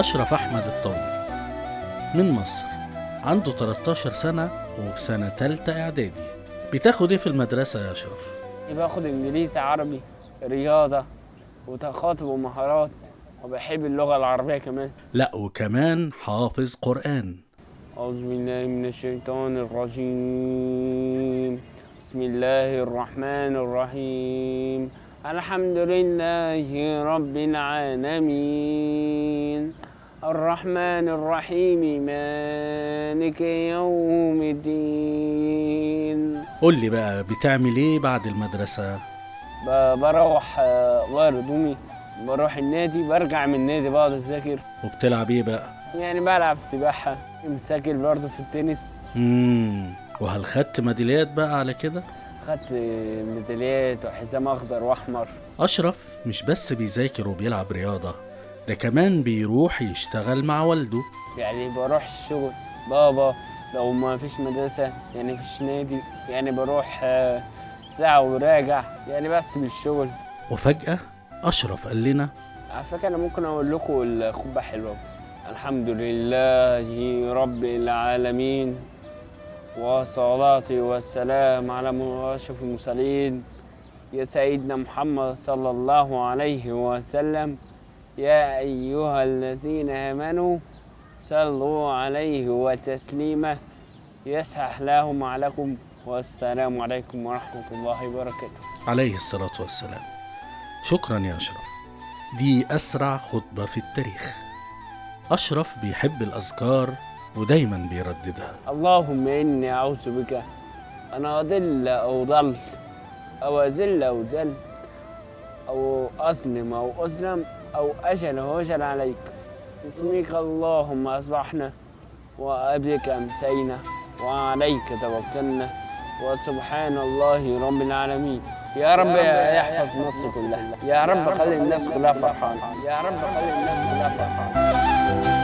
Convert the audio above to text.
أشرف أحمد الطويل من مصر عنده 13 سنة وفي سنة تالتة إعدادي بتاخد إيه في المدرسة يا أشرف؟ باخد انجليزي عربي رياضة وتخاطب ومهارات وبحب اللغة العربية كمان لأ وكمان حافظ قرآن أعوذ بالله من الشيطان الرجيم بسم الله الرحمن الرحيم الحمد لله رب العالمين الرحمن الرحيم مالك يوم الدين قول لي بقى بتعمل إيه بعد المدرسة؟ ب- بروح آه، غير هدومي بروح النادي برجع من النادي بقعد اذاكر وبتلعب إيه بقى؟ يعني بلعب سباحة مساكل برضه في التنس مم. وهل خدت ميداليات بقى على كده؟ خدت ميداليات وحزام اخضر واحمر أشرف مش بس بيذاكر وبيلعب رياضة ده كمان بيروح يشتغل مع والده يعني بروح الشغل بابا لو ما فيش مدرسة يعني فيش نادي يعني بروح آه، ساعة وراجع يعني بس بالشغل وفجأة أشرف قال لنا على فكرة أنا ممكن أقول لكم الخطبة حلوة الحمد لله رب العالمين والصلاة والسلام على أشرف المرسلين يا سيدنا محمد صلى الله عليه وسلم يا أيها الذين آمنوا صلوا عليه وتسليما يسح لهم عليكم والسلام عليكم ورحمة الله وبركاته عليه الصلاة والسلام شكرا يا أشرف دي أسرع خطبة في التاريخ أشرف بيحب الأذكار ودايما بيرددها اللهم إني أعوذ بك أن أضل أو ضل أو أذل أو ذل أو أظلم أو أظلم أو أجل أو أجل عليك باسمك اللهم أصبحنا وأبيك أمسينا وعليك توكلنا وسبحان الله رب العالمين يا رب يحفظ مصر كلها يا رب خلي الناس كلها فرحانة يا رب خلي الناس كلها فرحانة